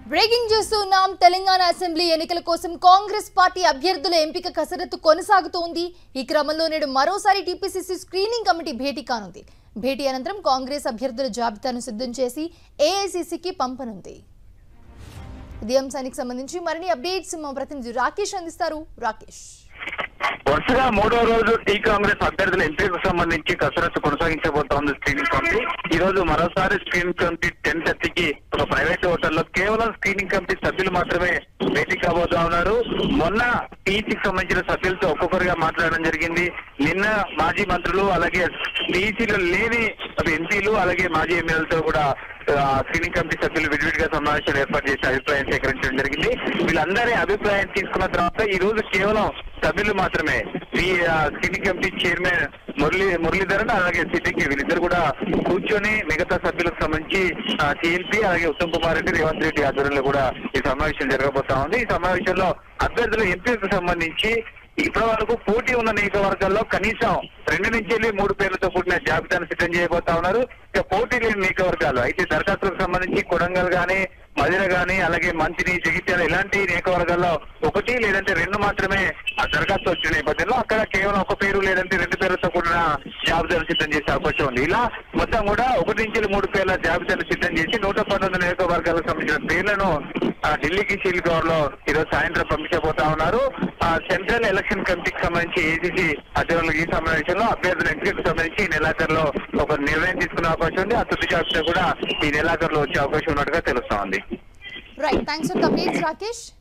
breaking చూస్తున్నాం Telangana assembly ఎన్నికల కోసం కాంగ్రెస్ పార్టీ అభ్యర్థుల ఎంపిక కసరత్తు కొనసాగుతోంది ఈ క్రమంలో నేడు మరోసారి టీపీసీసీ స్క్రీనింగ్ కమిటీ భేటీ కానుంది భేటీ అనంతరం కాంగ్రెస్ అభ్యర్థుల జాబితాను సిద్ధం చేసి ఏఐసీసీకి పంపనుంది ఇదే అంశానికి సంబంధించి మరిన్ని అప్డేట్స్ మా ప్రతినిధి రాకేష్ అందిస్తారు రాకేష్ వరుసగా మూడో రోజు టీ కాంగ్రెస్ అభ్యర్థుల ఎంపికకు సంబంధించి కసరత్తు కొనసాగించబోతోంది స్క్రీనింగ్ కమిటీ ఈ రోజు మరోసారి స్క్రీనింగ్ కమిటీ టెన్ థర్టీకి ఒక ప్రైవేట్ హోటల్లో కేవలం స్క్రీనింగ్ కమిటీ సభ్యులు మాత్రమే భేటీ కాబోతా ఉన్నారు మొన్న టీసీకి సంబంధించిన సభ్యులతో ఒక్కొక్కరుగా మాట్లాడడం జరిగింది నిన్న మాజీ మంత్రులు అలాగే టీసీలో లేని ఎంపీలు అలాగే మాజీ ఎమ్మెల్యేలతో కూడా ఆ, స్క్రీనింగ్ కమిటీ సభ్యులు విడివిడిగా సమావేశాలు ఏర్పాటు చేసి అభిప్రాయం సేకరించడం జరిగింది వీళ్ళందరి అభిప్రాయం తీసుకున్న తర్వాత ఈ రోజు కేవలం సభ్యులు మాత్రమే ఈ ఆ, screening committee chairman Murali Muralidharan అలాగే సిద్దికి వీళ్ళిద్దరు కూడా కూర్చొని మిగతా సభ్యులకు సంబంధించి సిఎల్పి అలాగే ఉత్తమ్ కుమార్ రెడ్డి రేవంత్ రెడ్డి ఆధ్వర్యంలో కూడా ఈ సమావేశం జరగబోతా ఉంది ఈ సమావేశంలో అభ్యర్థుల ఎంపికకు సంబంధించి ఇప్పటి వరకు పోటీ ఉన్న నియోజకవర్గాల్లో కనీసం రెండు నుంచి వెళ్ళి మూడు పేర్లతో కూడిన జాబితాను సిద్ధం చేయబోతా ఉన్నారు ఇక పోటీ లేని నియోజకవర్గాలు అయితే దరఖాస్తులకు సంబంధించి కొడంగల్ గానీ మదిర గాని అలాగే మంత్రి జగిత్యాల ఇలాంటి నియోజకవర్గాల్లో ఒకటి లేదంటే రెండు మాత్రమే ఆ దరఖాస్తు వచ్చిన నేపథ్యంలో అక్కడ కేవలం ఒక పేరు లేదంటే రెండు పేర్లతో కూడిన జాబితాను సిద్ధం చేసే అవకాశం ఉంది ఇలా మొత్తం కూడా ఒకటి నుంచి మూడు పేర్ల జాబితాను సిద్ధం చేసి నూట పంతొమ్మిది నియోజకవర్గాలకు సంబంధించిన పేర్లను ఆ, ఢిల్లీకి సీల్ కవర్ లో ఈరోజు సాయంత్రం పంపించబోతా ఉన్నారు ఆ, సెంట్రల్ ఎలక్షన్ కమిటీకి సంబంధించి ఏసీసీ అధ్యక్షులు ఈ సమావేశంలో అభ్యర్థుల ఎంపికకు సంబంధించి ఈ నెలాఖరులో ఒక నిర్ణయం తీసుకునే అవకాశం ఉంది ఆ తుది జాబితా కూడా ఈ నెలాఖరులో వచ్చే అవకాశం ఉన్నట్టుగా తెలుస్తా ఉంది right thanks for the updates Rakesh